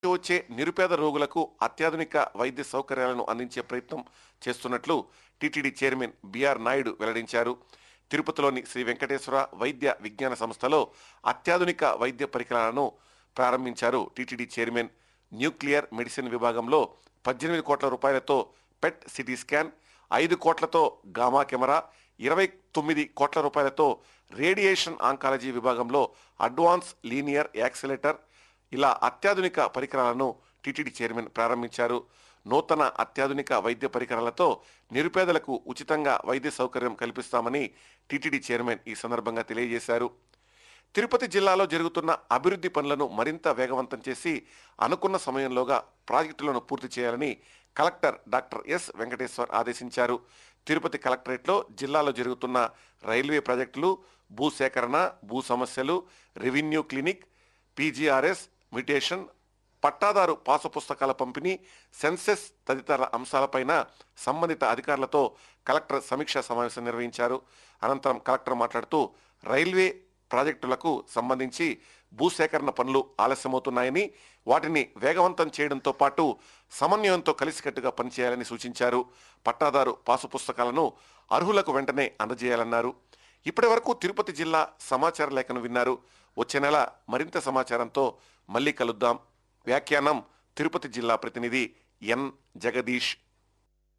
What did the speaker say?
వచ్చే నిరుపేద రోగులకు అత్యాధునిక వైద్య సౌకర్యాలను అందించే ప్రయత్నం చేస్తున్నట్లు టీటీడీ చైర్మన్ బిఆర్ నాయుడు వెల్లడించారు తిరుపతిలోని శ్రీ వెంకటేశ్వర వైద్య విజ్ఞాన సంస్థలో అత్యాధునిక వైద్య పరికరాలను ప్రారంభించారు టీటీడీ చైర్మన్ న్యూక్లియర్ మెడిసిన్ విభాగంలో పద్దెనిమిది కోట్ల రూపాయలతో పెట్ సిటీ స్కాన్ ఐదు కోట్లతో గామా కెమెరా ఇరవై తొమ్మిది కోట్ల రూపాయలతో రేడియేషన్ ఆంకాలజీ విభాగంలో అడ్వాన్స్ లీనియర్ యాక్సిలేటర్ ఇలా అత్యాధునిక పరికరాలను టీటీడీ చైర్మన్ ప్రారంభించారు నూతన అత్యాధునిక వైద్య పరికరాలతో నిరుపేదలకు ఉచితంగా వైద్య సౌకర్యం కల్పిస్తామని టీటీడీ చైర్మన్ ఈ సందర్భంగా తెలియజేశారు తిరుపతి జిల్లాలో జరుగుతున్న అభివృద్ధి పనులను మరింత వేగవంతం చేసి అనుకున్న సమయంలోగా ప్రాజెక్టులను పూర్తి చేయాలని కలెక్టర్ డాక్టర్ ఎస్ వెంకటేశ్వర్ ఆదేశించారు తిరుపతి కలెక్టరేట్లో జిల్లాలో జరుగుతున్న రైల్వే ప్రాజెక్టులు భూసేకరణ భూ సమస్యలు రెవెన్యూ క్లినిక్ పీజీఆర్ఎస్ మ్యూటేషన్ పట్టాదారు పాసు పుస్తకాల పంపిణీ సెన్సెస్ తదితర అంశాలపైన సంబంధిత అధికారులతో కలెక్టర్ సమీక్షా సమావేశం నిర్వహించారు అనంతరం కలెక్టర్ మాట్లాడుతూ రైల్వే ప్రాజెక్టులకు సంబంధించి భూసేకరణ పనులు ఆలస్యమవుతున్నాయని వాటిని వేగవంతం చేయడంతో పాటు సమన్వయంతో కలిసికట్టుగా పనిచేయాలని సూచించారు పట్టాదారు పాసు పుస్తకాలను అర్హులకు వెంటనే అందజేయాలన్నారు ఇప్పటి వరకు తిరుపతి జిల్లా సమాచార లేఖను విన్నారు వచ్చే నెల మరింత సమాచారంతో మళ్ళీ కలుద్దాం వ్యాఖ్యానం తిరుపతి జిల్లా ప్రతినిధి ఎన్ జగదీష్